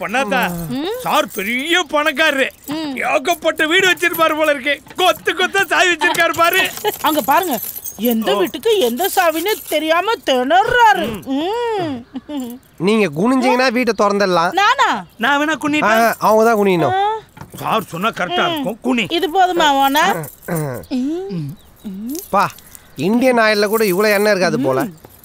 பண்ணாதா சார் பெரிய பணக்காரரு ஏகப்பட்ட வீடு வச்சிருப்பாரு போல இருக்கு கொத்து கொத்த சாய் வச்சிருக்காரு பாரு அங்க பாருங்க எந்த வீட்டுக்கு எந்த சாவின்னு தெரியாம திணறாரு ம். நீங்க குனிஞ்சீங்கன்னா வீட்டை திறந்துடலாம் நானா நான் வேணா ஆ, குனிட்டேன் அவங்க தான் குனியணும் சார் சொன்னா கரெக்டா இருக்கும் குனி இது போதுமா ஓனர் பா இந்தியன் ஆயில்ல கூட இவ்வளவு எண்ணெய் இருக்காது போல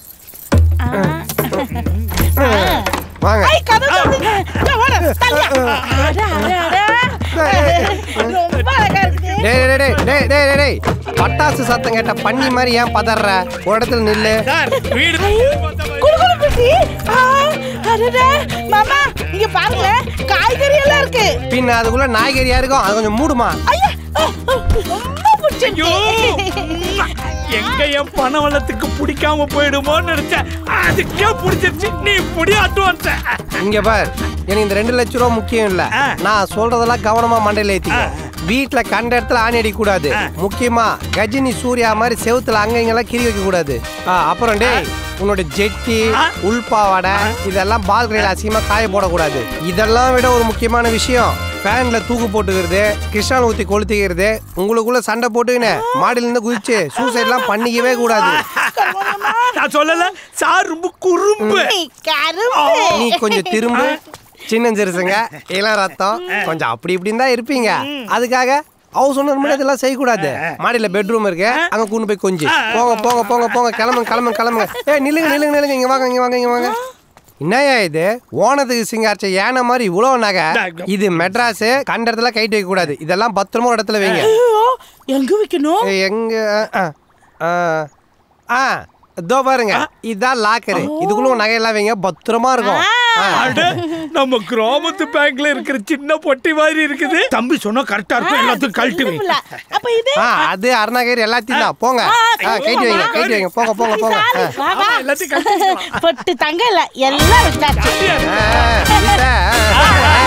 வாங்க ஐ கதை சொல்லுங்க இதோ ஓனர், தள்ளியா. அட, அட, அட. ரொம்ப அழகா இருக்கு டேய் டேய் டேய் டேய் டேய் டேய் டேய் பட்டாசு சத்தம் கேட்ட பண்ணி மாதிரி ஏன் பதற ஒரு இடத்துல நில்லு சார் வீடு குளு குளு குட்டி ஆ, அடடே. மாமா இங்க பாருங்க காய்கறி எல்லாம் இருக்கு பின்ன அதுக்குள்ள நாய்கறியா இருக்கும் அது கொஞ்சம் மூடுமா ஐயா ஆ, ஆ, ரொம்ப பிடிச்சிருக்கு எங்க என் பண வளத்துக்கு பிடிக்காம போயிடுமோன்னு நினைச்சேன் அதுக்கே பிடிச்சிருச்சு நீ புடி அட்வான்ஸ் இங்க பார் எனக்கு இந்த ரெண்டு லட்ச ரூபா முக்கியம் இல்ல ஆ. நான் சொல்றதெல்லாம் கவனமா மண்டையில ஏத்திக்க வீட்ல கண்ட இடத்துல ஆணி அடிக்க கூடாது முக்கியமா கஜினி சூர்யா மாதிரி செவுத்துல அங்க இங்கெல்லாம் கிரி வைக்க கூடாது ஆ, அப்புறம் டேய் உன்னோட ஜெட்டி ஆ. உள்பாவாடை இதெல்லாம் பால்கனியில் அசிங்கமா காய போடக்கூடாது இதெல்லாம் விட ஒரு முக்கியமான விஷயம் ஃபேன்ல தூக்கு போட்டுக்கிறது கிருஷ்ணான் ஊத்தி கொளுத்திக்கிறது உங்களுக்குள்ள சண்டை போட்டுக்கின்னு மாடியில இருந்து குதிச்சு சூசைட்லாம் பண்ணிக்கவே கூடாது நான் சொல்லல சார் ரொம்ப குறும்பு நீ கரும்பு நீ கொஞ்சம் திரும்ப சின்ன சிறுசுங்க இளம் ரத்தம் கொஞ்சம் அப்படி இப்படின்னு தான் இருப்பீங்க அதுக்காக ஹவுஸ் ஓனர் மட்டும் இதெல்லாம் செய்யக்கூடாது மாடியில பெட்ரூம் இருக்கு அங்க கூண்டு போய் கொஞ்சம் போங்க போங்க போங்க போங்க கிளம்புங்க கிளம்புங்க கிளம்புங்க ஏ நில்லுங்க நில்லுங்க நில்லுங்க இங்க வாங்க இங்க வாங்க இங்க வாங்க என்னய்யா இது ஓனத்துக்கு சிங்காரிச்ச யானை மாதிரி இவ்வளோ நகை இது மெட்ராஸ் கண்ட இடத்துல கைட்டு வைக்க கூடாது இதெல்லாம் பத்திரமா ஒரு இடத்துல வைங்க ஐயோ எங்க வைக்கணும் ஏய், எங்க ஆ, ஆ, ஆ இதோ பாருங்க இதான் லாக்கரு இதுக்குள்ள உங்க நகையெல்லாம் வைங்க பத்திரமா இருக்கும் ஆ. அட, நம்ம கிராமத்து பேங்க்ல இருக்கிற சின்ன பொட்டி மாதிரி இருக்குது தம்பி சொன்னா கரெக்டா இருக்கும் எல்லாத்தையும் கழட்டி வை இல்ல. அப்ப இது ஆ அது அருணாகிரி எல்லாத்தையும் தான் போங்க ஆ கைட்டு வைங்க கைட்டு வைங்க போங்க போங்க போங்க ஆ. வா, வா. எல்லாத்தையும் கழட்டி பொட்டு தங்க இல்ல எல்லாம் வச்சாச்சு ஆ, ஆ, இத, ஆ, ஆ, ஆ.